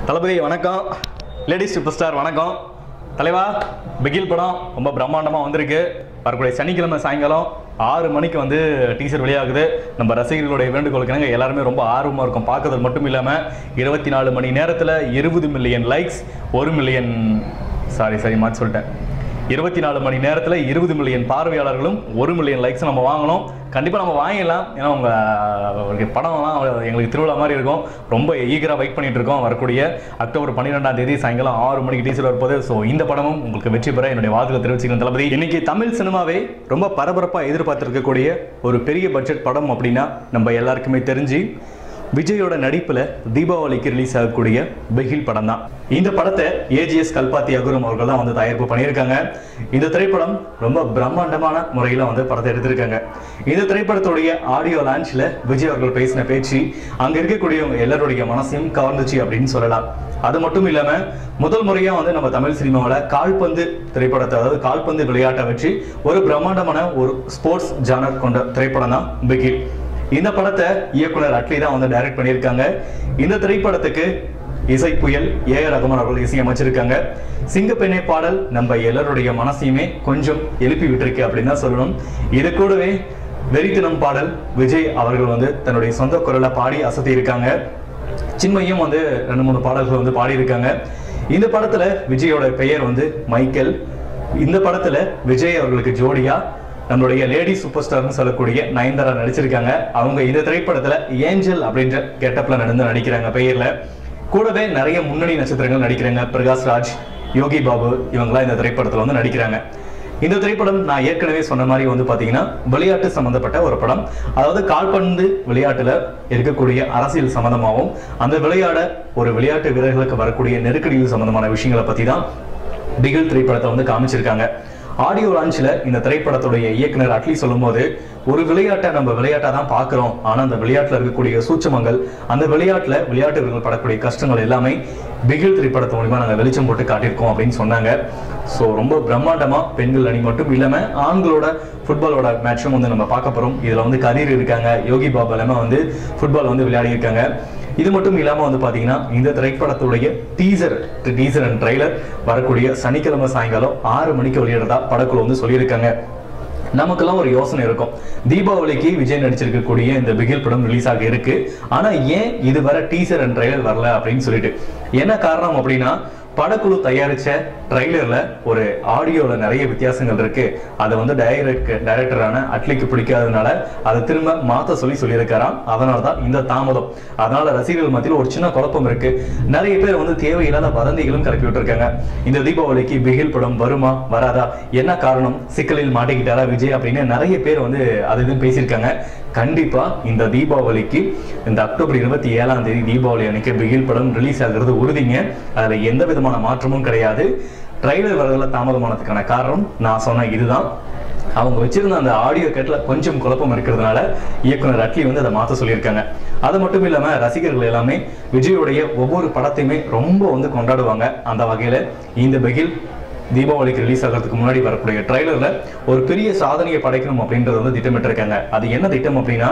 தளபதி வணக்கம் ladies super star வணக்கம் தலைவா பிகில் படம் ரொம்ப பிரம்மாண்டமாக வந்திருக்கு வரக்கூடிய சனிக்கிழமை சாயங்காலம் ஆறு மணிக்கு வந்து டீசர் வெளியாகுது நம்ம ரசிகர்களுடைய வேண்டுகோளுக்கு இணங்க எல்லாருமே ரொம்ப ஆர்வமாக இருக்கும் பார்க்கறது மட்டும் இல்லாமல் இருபத்தி நாலு மணி நேரத்தில் இருபது மில்லியன் லைக்ஸ் ஒரு மில்லியன் சாரி சாரி மாற்றி சொல்லிட்டேன் இருபத்தி நாலு மணி நேரத்தில் இருபது மில்லியன் பார்வையாளர்களும் ஒரு மில்லியன் லைக்ஸ் நம்ம வாங்கணும் கண்டிப்பாக நம்ம வாங்கிடலாம் ஏன்னா உங்கள் படம்லாம் எங்களுக்கு திருவிழா மாதிரி இருக்கும் ரொம்ப ஈகராக வெயிட் பண்ணிட்டு இருக்கோம் வரக்கூடிய அக்டோபர் பன்னிரெண்டாம் தேதி சாயங்காலம் ஆறு மணிக்கு டீசல் வரப்போகுது ஸோ இந்த படமும் உங்களுக்கு வெற்றி பெற என்னுடைய வாழ்த்துக்களை தெரிவிச்சுக்கிறேன் தளபதி இன்னைக்கு தமிழ் சினிமாவே ரொம்ப பரபரப்பாக எதிர்பார்த்திருக்கக்கூடிய ஒரு பெரிய பட்ஜெட் படம் அப்படின்னா நம்ம எல்லாருக்குமே தெரிஞ்சு விஜயோட நடிப்புல தீபாவளிக்கு ரிலீஸ் ஆகக்கூடிய பிகில் படம் தான் இந்த படத்தை ஏஜிஎஸ் கல்பாத்தி அகுரம் அவர்கள் தான் வந்து தயாரிப்பு பண்ணியிருக்காங்க இந்த திரைப்படம் ரொம்ப பிரம்மாண்டமான முறையில் வந்து படத்தை எடுத்திருக்காங்க இந்த திரைப்படத்துடைய ஆடியோ லான்ச்ல விஜய் அவர்கள் பேசின பேச்சு அங்க இருக்கக்கூடியவங்க எல்லாருடைய மனசையும் கவர்ந்துச்சு அப்படின்னு சொல்லலாம் அது மட்டும் இல்லாம முதல் முறையா வந்து நம்ம தமிழ் சினிமாவில் கால்பந்து திரைப்படத்தை அதாவது கால்பந்து விளையாட்டை வச்சு ஒரு பிரம்மாண்டமான ஒரு ஸ்போர்ட்ஸ் ஜானர் கொண்ட திரைப்படம் தான் பிகில் இந்த படத்தை இயக்குனர் அட்லி தான் வந்து டைரக்ட் பண்ணியிருக்காங்க இந்த திரைப்படத்துக்கு இசை புயல் ஏ ஆர் ரகுமான் அவர்கள் இசையமைச்சிருக்காங்க சிங்கப்பெண்ணை பாடல் நம்ம எல்லாருடைய மனசையுமே கொஞ்சம் எழுப்பி விட்டுருக்கு அப்படின்னு தான் சொல்லணும் இது கூடவே வெறித்தினம் பாடல் விஜய் அவர்கள் வந்து தன்னுடைய சொந்த குரலை பாடி அசத்தி இருக்காங்க சின்மையும் வந்து ரெண்டு மூணு பாடல்கள் வந்து பாடியிருக்காங்க இந்த படத்துல விஜயோட பெயர் வந்து மைக்கேல் இந்த படத்துல விஜய் அவர்களுக்கு ஜோடியா நம்மளுடைய லேடி சூப்பர் ஸ்டார்னு சொல்லக்கூடிய நயன்தாரா நடிச்சிருக்காங்க அவங்க இந்த திரைப்படத்துல ஏஞ்சல் அப்படின்ற கெட்டப்ல நடந்து நடிக்கிறாங்க பெயர்ல கூடவே நிறைய முன்னணி நட்சத்திரங்கள் நடிக்கிறாங்க பிரகாஷ் ராஜ் யோகி பாபு இவங்கெல்லாம் இந்த திரைப்படத்துல வந்து நடிக்கிறாங்க இந்த திரைப்படம் நான் ஏற்கனவே சொன்ன மாதிரி வந்து பாத்தீங்கன்னா விளையாட்டு சம்பந்தப்பட்ட ஒரு படம் அதாவது கால்பந்து விளையாட்டுல இருக்கக்கூடிய அரசியல் சம்பந்தமாகவும் அந்த விளையாட ஒரு விளையாட்டு வீரர்களுக்கு வரக்கூடிய நெருக்கடிகள் சம்பந்தமான விஷயங்களை பத்தி தான் பிகில் திரைப்படத்தை வந்து காமிச்சிருக்காங்க ஆடியோ லான்ச்ல இந்த திரைப்படத்துடைய இயக்குனர் அட்லி சொல்லும்போது ஒரு விளையாட்டை நம்ம விளையாட்டா தான் பார்க்கிறோம் ஆனா அந்த விளையாட்டுல இருக்கக்கூடிய சூட்சமங்கள் அந்த விளையாட்டுல விளையாட்டு வீரர்கள் படக்கூடிய கஷ்டங்கள் எல்லாமே பிகில் திரைப்படத்து மூலியமா நாங்க வெளிச்சம் போட்டு காட்டியிருக்கோம் அப்படின்னு சொன்னாங்க ஸோ ரொம்ப பிரம்மாண்டமா பெண்கள் அணி மட்டும் இல்லாம ஆண்களோட ஃபுட்பாலோட மேட்சும் வந்து நம்ம பார்க்க போறோம் இதுல வந்து கதிர் இருக்காங்க யோகி பாபு எல்லாமே வந்து ஃபுட்பால் வந்து விளையாடி இருக்காங்க இது மட்டும் இல்லாம வந்து பாத்தீங்கன்னா இந்த திரைப்படத்துடைய டீசர் டீசர் அண்ட் ட்ரைலர் வரக்கூடிய சனிக்கிழமை சாயங்காலம் ஆறு மணிக்கு வெளியிடுறதா படக்குழு வந்து சொல்லியிருக்காங்க நமக்கெல்லாம் ஒரு யோசனை இருக்கும் தீபாவளிக்கு விஜய் நடிச்சிருக்கக்கூடிய இந்த பிகில் படம் ரிலீஸ் ஆக இருக்கு ஆனா ஏன் இது வர டீசர் அண்ட் ட்ரைலர் வரல அப்படின்னு சொல்லிட்டு என்ன காரணம் அப்படின்னா படக்குழு தயாரிச்ச ட்ரைலர்ல ஒரு ஆடியோல நிறைய வித்தியாசங்கள் இருக்கு அதை வந்து டைரக்ட் டைரக்டரான அட்லிக்கு பிடிக்காதனால அதை திரும்ப மாத்த சொல்லி சொல்லியிருக்காராம் அதனால தான் இந்த தாமதம் அதனால ரசிகர்கள் மத்தியில் ஒரு சின்ன குழப்பம் இருக்கு நிறைய பேர் வந்து தேவையில்லாத வதந்திகளும் கிளப்பி விட்டுருக்காங்க இந்த தீபாவளிக்கு பிகில் படம் வருமா வராதா என்ன காரணம் சிக்கலில் மாட்டிக்கிட்டாரா விஜய் அப்படின்னு நிறைய பேர் வந்து அது இதுன்னு பேசியிருக்காங்க கண்டிப்பா இந்த தீபாவளிக்கு இந்த அக்டோபர் இருபத்தி ஏழாம் தேதி தீபாவளி அன்னைக்கு பிகில் படம் ரிலீஸ் ஆகுறது உறுதிங்க அதுல எந்த விதமான மாற்றமும் கிடையாது ட்ரைலர் வரதுல தாமதமானதுக்கான காரணம் நான் சொன்ன இதுதான் அவங்க வச்சிருந்த அந்த ஆடியோ கேட்ல கொஞ்சம் குழப்பம் இருக்கிறதுனால இயக்குனர் அட்லி வந்து அதை மாத்த சொல்லியிருக்காங்க அது மட்டும் இல்லாம ரசிகர்கள் எல்லாமே விஜயோடைய ஒவ்வொரு படத்தையுமே ரொம்ப வந்து கொண்டாடுவாங்க அந்த வகையில இந்த பிகில் தீபாவளிக்கு ரிலீஸ் ஆகிறதுக்கு முன்னாடி வரக்கூடிய ட்ரைலர்ல ஒரு பெரிய சாதனையை படைக்கணும் அப்படின்றது வந்து திட்டமிட்டிருக்காங்க அது என்ன திட்டம் அப்படின்னா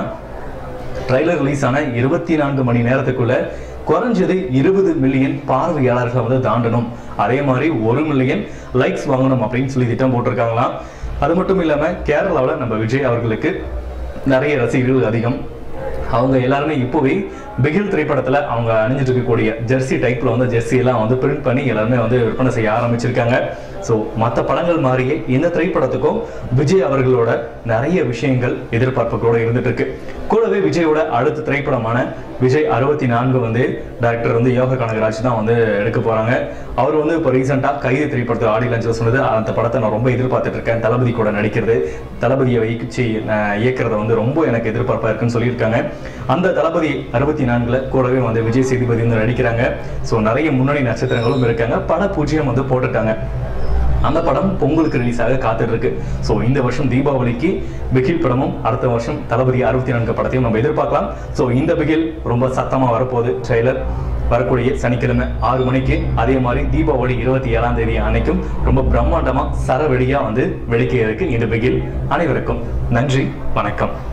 ட்ரைலர் ரிலீஸ் ஆன இருபத்தி நான்கு மணி நேரத்துக்குள்ள குறைஞ்சது இருபது மில்லியன் பார்வையாளர்களை வந்து தாண்டணும் அதே மாதிரி ஒரு மில்லியன் லைக்ஸ் வாங்கணும் அப்படின்னு சொல்லி திட்டம் போட்டிருக்காங்களாம் அது மட்டும் இல்லாம கேரளாவில் நம்ம விஜய் அவர்களுக்கு நிறைய ரசிகர்கள் அதிகம் அவங்க எல்லாருமே இப்போவே பிகில் திரைப்படத்துல அவங்க அணிஞ்சிட்டு இருக்கக்கூடிய ஜெர்சி டைப்ல வந்து ஜெர்சி எல்லாம் வந்து பிரிண்ட் பண்ணி எல்லாருமே வந்து விற்பனை செய்ய ஆரம்பிச்சிருக்காங்க ஸோ மற்ற படங்கள் மாதிரியே இந்த திரைப்படத்துக்கும் விஜய் அவர்களோட நிறைய விஷயங்கள் எதிர்பார்ப்புகளோட இருந்துட்டு இருக்கு கூடவே விஜயோட அடுத்த திரைப்படமான விஜய் அறுபத்தி நான்கு வந்து டைரக்டர் வந்து யோக கனகராஜ் தான் வந்து எடுக்க போறாங்க அவர் வந்து இப்போ ரீசெண்டாக கைது திரைப்படத்தை ஆடி லஞ்சில் சொன்னது அந்த படத்தை நான் ரொம்ப எதிர்பார்த்துட்டு இருக்கேன் தளபதி கூட நடிக்கிறது தளபதியை வைச்சு நான் இயக்கிறத வந்து ரொம்ப எனக்கு எதிர்பார்ப்பா இருக்குன்னு சொல்லியிருக்காங்க அந்த தளபதி அறுபத்தி நான்குல கூடவே வந்து விஜய் சேதுபதி வந்து நடிக்கிறாங்க ஸோ நிறைய முன்னணி நட்சத்திரங்களும் இருக்காங்க பட பூஜ்ஜியம் வந்து போட்டுட்டாங்க அந்த படம் பொங்கலுக்கு ரிலீஸ் ஆக காத்துட்டு இருக்கு ஸோ இந்த வருஷம் தீபாவளிக்கு பிகில் படமும் அடுத்த வருஷம் தளபதி அறுபத்தி நான்கு படத்தையும் நம்ம எதிர்பார்க்கலாம் ஸோ இந்த பிகில் ரொம்ப சத்தமா வரப்போகுது ட்ரெய்லர் வரக்கூடிய சனிக்கிழமை ஆறு மணிக்கு அதே மாதிரி தீபாவளி இருபத்தி ஏழாம் தேதி அன்னைக்கும் ரொம்ப பிரம்மாண்டமா சரவெடியா வந்து வெளிக்க இருக்கு இந்த பிகில் அனைவருக்கும் நன்றி வணக்கம்